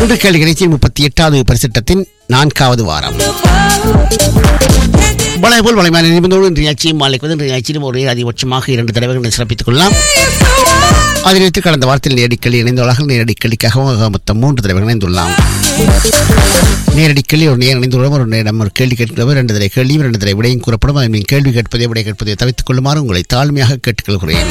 இன்று கேள்வி நிகழ்ச்சி முப்பத்தி எட்டாவது பரிசுத்தத்தின் நான்காவது வாரம் வளை போல் வளைமான நிபந்தோடு இன்று நிகழ்ச்சியும் மாலைக்கு வந்து இன்று நிகழ்ச்சியிலும் ஒரே அதிகபட்சமாக இரண்டு தடவைகள் சிறப்பித்துக் கொள்ளலாம் அதிலிருந்து கடந்த வாரத்தில் நேரடிக்கல்வி இணைந்தவர்கள் நேரடிக்கல்விக்காக மொத்தம் மூன்று தடவைகள் இணைந்துள்ளலாம் நேரடிக்கல்வி ஒரு நேரம் இணைந்துள்ளோம் ஒரு நேரம் ஒரு கேள்வி கேட்கிறவர் ரெண்டு தடவை கேள்வியும் ரெண்டு தடவை விடையும் கூறப்படும் அதில் நீங்கள் கேள்வி கேட்பதை விடை கேட்பதை தவிர்த்துக் கொள்ளுமாறு உங்களை தாழ்மையாக கேட்டுக்கொள்கிறேன்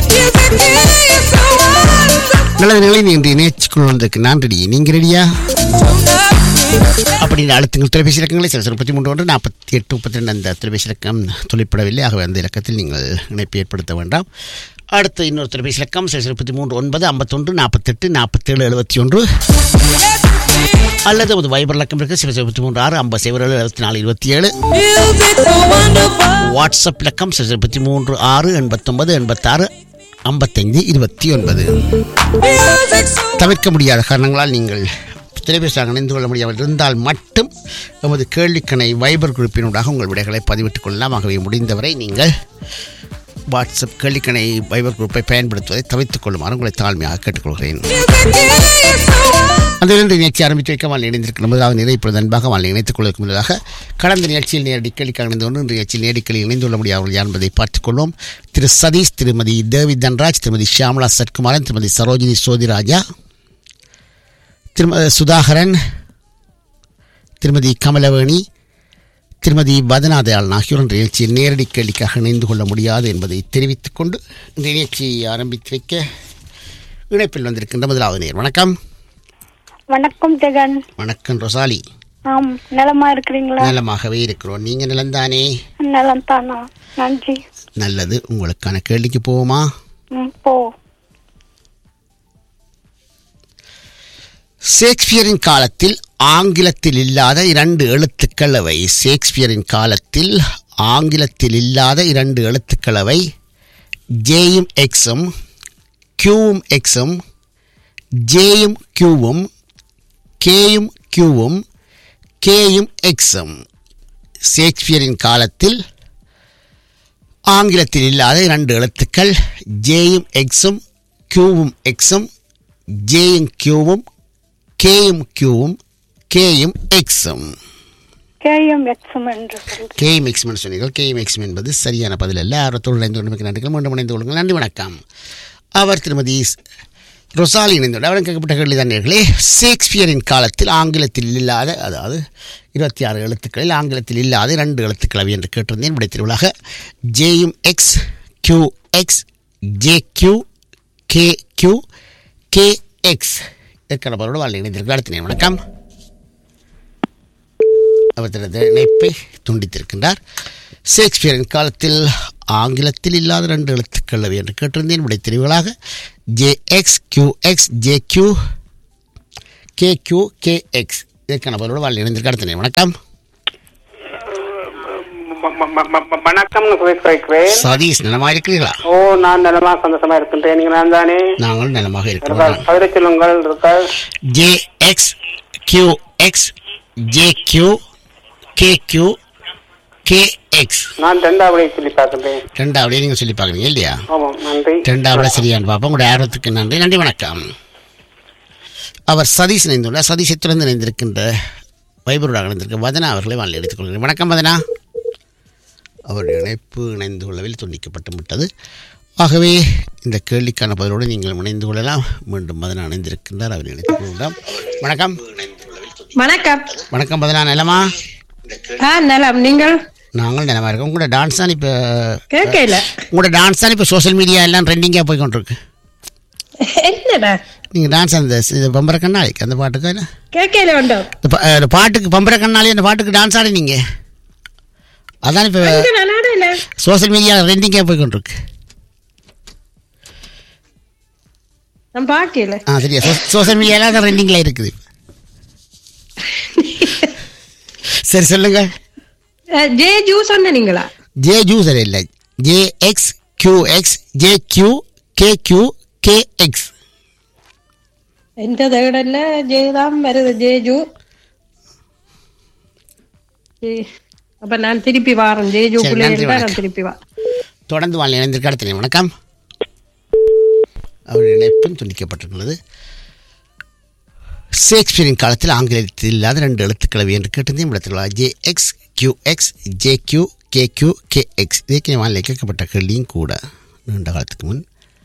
நல்லது நிலை நீ இன்று இணைச்சிக் கொள்வதற்கு நான் ரெடி நீங்க ரெடியா அப்படின்னு அழுத்தங்கள் தொலைபேசி இலக்கங்களை சில முப்பத்தி மூன்று ஒன்று நாற்பத்தி எட்டு முப்பத்தி ரெண்டு அந்த தொலைபேசி இலக்கம் தொலைப்படவில்லை ஆகவே அந்த இலக்கத்தில் நீங்கள் இணைப்பு ஏற்படுத்த வேண்டாம் அடுத்த இன்னொரு தொலைபேசி இலக்கம் சில முப்பத்தி மூன்று ஒன்பது ஐம்பத்தொன்று நாற்பத்தெட்டு நாற்பத்தேழு எழுபத்தி ஒன்று அல்லது ஒரு வைபர் இலக்கம் இருக்கு சில முப்பத்தி மூன்று ஆறு ஐம்பது சைபர் ஏழு எழுபத்தி நாலு இருபத்தி ஏழு வாட்ஸ்அப் இலக்கம் சில முப்பத்தி மூன்று ஆறு எண்பத்தொன்பது எண்பத்தாறு ஐம்பத்தைந்து இருபத்தி ஒன்பது தவிர்க்க முடியாத காரணங்களால் நீங்கள் தொலைபேசியாக இணைந்து கொள்ள முடியாமல் இருந்தால் மட்டும் எமது கேள்விக்கணை வைபர் குரூப்பினூடாக உங்கள் விடைகளை பதிவிட்டுக் கொள்ளலாம் ஆகவே முடிந்தவரை நீங்கள் வாட்ஸ்அப் கேள்விக்கணை வைபர் குரூப்பை பயன்படுத்துவதை தவிர்த்துக் கொள்ளுமாறு உங்களை தாழ்மையாக கேட்டுக்கொள்கிறேன் அந்த இரண்டு நிகழ்ச்சி ஆரம்பித்து வைக்க வாழ் இணைந்திருக்கிற முதலாவது நிலை இப்பொழுது அன்பாக வாழ் இணைத்துக் கொள்வதற்கு முன்னதாக கடந்த நிகழ்ச்சியில் நேரடி கேள்விக்காக இணைந்து கொண்டு இன்று நிகழ்ச்சியில் நேரடிக்கலில் இணைந்து கொள்ள முடியாதவர்கள் யார் என்பதை பார்த்துக் கொள்வோம் திரு சதீஷ் திருமதி தேவி தன்ராஜ் திருமதி ஷியாமலா சத்குமாரன் திருமதி சரோஜினி சோதிராஜா திருமதி சுதாகரன் திருமதி கமலவேணி திருமதி பதனாதயாளன் ஆகியோர் இந்த நிகழ்ச்சியில் நேரடி கேள்விக்காக இணைந்து கொள்ள முடியாது என்பதை தெரிவித்துக் கொண்டு இந்த நிகழ்ச்சியை ஆரம்பித்து வைக்க இணைப்பில் வந்திருக்கின்ற முதலாவது நேர் வணக்கம் வணக்கம் ஜெகன் வணக்கம் ரொசாலி ஆம் நலமா இருக்கிறீங்களா நலமாகவே இருக்கிறோம் நீங்க நலம்தானே நலம் தானா நன்றி நல்லது உங்களுக்கான கேள்விக்கு போவோமா ம், போ ஷேக்ஸ்பியரின் காலத்தில் ஆங்கிலத்தில் இல்லாத இரண்டு எழுத்துக்கள் அவை ஷேக்ஸ்பியரின் காலத்தில் ஆங்கிலத்தில் இல்லாத இரண்டு எழுத்துக்கள் அவை ஜேயும் எக்ஸும் கியூவும் எக்ஸும் ஜேயும் கியூவும் கேயும் கியூவும் கேயும் எக்ஸும் ஷேக்ஸ்பியரின் காலத்தில் ஆங்கிலத்தில் இல்லாத இரண்டு எழுத்துக்கள் ஜேயும் எக்ஸும் கியூவும் எக்ஸும் ஜேயும் கியூவும் கேயும் கியூவும் கேயும் எக்ஸும் கேஎம் எக்ஸம் என்று சொல்றேன் கேயும் எக்ஸ்மென் சொன்னீர்கள் கேயும் எக்ஸ்ம் என்பது சரியான பதில் அல்ல ஆர்வத்தோடு இணைந்து கொண்டு நன்றிகள் மீண்டும் இணைந்து கொள்ளுங்கள் நன்றி வணக்கம் அவர் திருமதி ரொசாலி இணைந்தோடு அவரிடம் கேட்கப்பட்ட கேள்வி தான் நேர்களே ஷேக்ஸ்பியரின் காலத்தில் ஆங்கிலத்தில் இல்லாத அதாவது இருபத்தி ஆறு எழுத்துக்களில் ஆங்கிலத்தில் இல்லாத இரண்டு எழுத்துக்கள் அவை என்று கேட்டிருந்தேன் விடை திருவிழாக ஜேயும் X Q X J Q K Q K X இருக்கிறவரோடு வாழ் இணைந்திருக்கிறார் அடுத்த நேரம் வணக்கம் அவர் தனது இணைப்பை துண்டித்திருக்கின்றார் ஷேக்ஸ்பியரின் காலத்தில் ஆங்கிலத்தில் இல்லாத ரெண்டு எழுத்துக்கள் அவை என்று கேட்டிருந்தேன் விடை தெரிவுகளாக J X Q X J Q K Q K X இதற்கான பதிலோடு வாழ் இணைந்திருக்க அடுத்த நேரம் வணக்கம் ம- ம- ம- ம- வணக்கம்னு பேச வைக்கிறேன் சதீஷ் நலமாக இருக்கிறீர்களா ஓ நான் நலமா சந்தோஷமா இருக்கின்றேன் நீங்க நான் தானே நாங்கள் நலமாக இருக்கிறோம் பதிலை சொல்லுங்கள் இருக்கால் J X Q X J Q K Q K X நான் ரெண்டாவது சொல்லி பார்க்கின்றேன் ரெண்டாவதே நீங்கள் சொல்லி பார்க்குறீங்க இல்லையா ஆமாம் நன்றி ரெண்டாவது சரியான பார்ப்போம் உங்களுடைய ஆர்வத்துக்கு நன்றி நன்றி வணக்கம் அவர் சதீஷ் இணைந்துள்ளார் சதீஷை தொடர்ந்து இணைந்திருக்கின்ற வைபரோடாக இணைந்திருக்க வதனா அவர்களை வாழ் எடுத்துக்கொள்கிறேன் வணக்கம் வதனா அவருடைய இணைப்பு இணைந்து கொள்ளவில் துண்டிக்கப்பட்டு விட்டது ஆகவே இந்த கேள்விக்கான பதிலோடு நீங்கள் இணைந்து கொள்ளலாம் மீண்டும் வதனா இணைந்திருக்கின்றார் அவர் இணைத்துக் கொள்ளலாம் வணக்கம் வணக்கம் வணக்கம் வதனா நிலமா ஆ நலம் நீங்கள் நாங்கள் நிலமா இருக்கோம் உங்களோட டான்ஸ் தான் இப்போ கேட்கல உங்களோட டான்ஸ் தான் இப்போ சோஷியல் மீடியா எல்லாம் ட்ரெண்டிங்காக போய் கொண்டிருக்கு என்னடா நீங்கள் டான்ஸ் அந்த இது பம்பர கண்ணாளிக்கு அந்த பாட்டுக்கு என்ன கேட்கல உண்டோ இந்த பா- அஹ் இந்த பாட்டுக்கு பம்பர கண்ணாலே அந்த பாட்டுக்கு டான்ஸ் ஆடினீங்க அதான் இப்போ இங்க நான் ஆடல சோஷியல் மீடியா ரெண்டிங்காக போய் கொண்டிருக்கு நான் பார்க்கல ஆ சரியா சோஷியல் மீடியாவில் தான் ரெண்டிங்கில் இருக்குது சரி சொல்லுங்க அஹ், ஜே ஜூ சொன்ன நீங்களா ஜே ஜூ சரி இல்லை J X Q X J Q K Q K X எந்த தேடல ஜே தான் வருது ஜே ஜூ ஜே அப்ப நான் திருப்பி வாரேன் ஜே ஜூ சரி, பிள்ளை நன்றி, நான் வணக்கம். திருப்பி வா தொடர்ந்து வாழ் இணைந்திருக்க அடுத்த நேரம். வணக்கம் அவருடைய இணைப்பும் துண்டிக்கப்பட்டிருக்கிறது ஷேக்ஸ்பியரின் காலத்தில் ஆங்கிலத்தில் இல்லாத ரெண்டு எழுத்துக்களவை என்று கேட்டிருந்தேன் இடத்துல J X Q X J Q K Q K X இதற்கு வானிலை கேட்கப்பட்ட கேள்வியும் கூட நீண்ட காலத்துக்கு முன்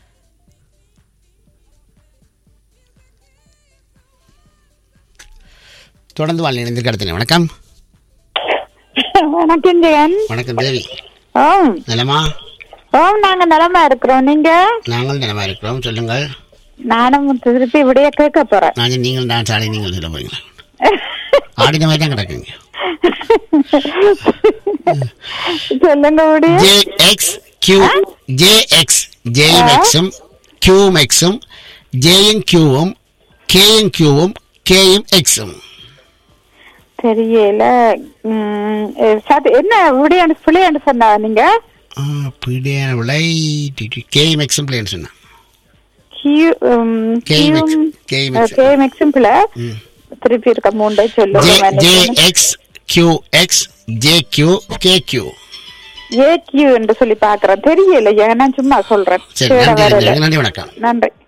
தொடர்ந்து வானிலை இணைந்திருக்க அடுத்த வணக்கம் வணக்கம் ஜெயன் வணக்கம் தேவி ஓம் நலமா ஓம் நாங்க நலமா இருக்கிறோம் நீங்க நாங்கள் நலமா இருக்கிறோம் சொல்லுங்கள் நானும் திருப்பி விடைய கேட்க போறேன் நாங்கள் நீங்கள் டான்ஸ் ஆடி நீங்கள் சொல்ல போறீங்களா ஆடின மாதிரி தான் கிடக்குங்க சொல்லுங்க விடிய J X Q J X ஜேயும் எக்ஸும் கியூவும் எக்ஸும் ஜேயும் கியூவும் கேயும் கியூவும் கேயும் எக்ஸும் தெரியல உம், அஹ், சரி, என்ன விடியாண்டு பிள்ளையாண்டு சொன்னா நீங்க பிடியான விலை கேயும் எக்ஸும் பிள்ளைன்னு சொன்னான் கியூ உம், KMX, கியூம், KMX. அஹ், KMX பிள்ளை ம். திருப்பி இருக்க மூண்டை ஜே சொல்லுங்க J X Q X J Q K Q A Q என்று சொல்லி பாக்குறேன் தெரியல நான் சும்மா சொல்றேன் சரி தேட நன்றி வரல. நன்றி, நன்றி வணக்கம் நன்றி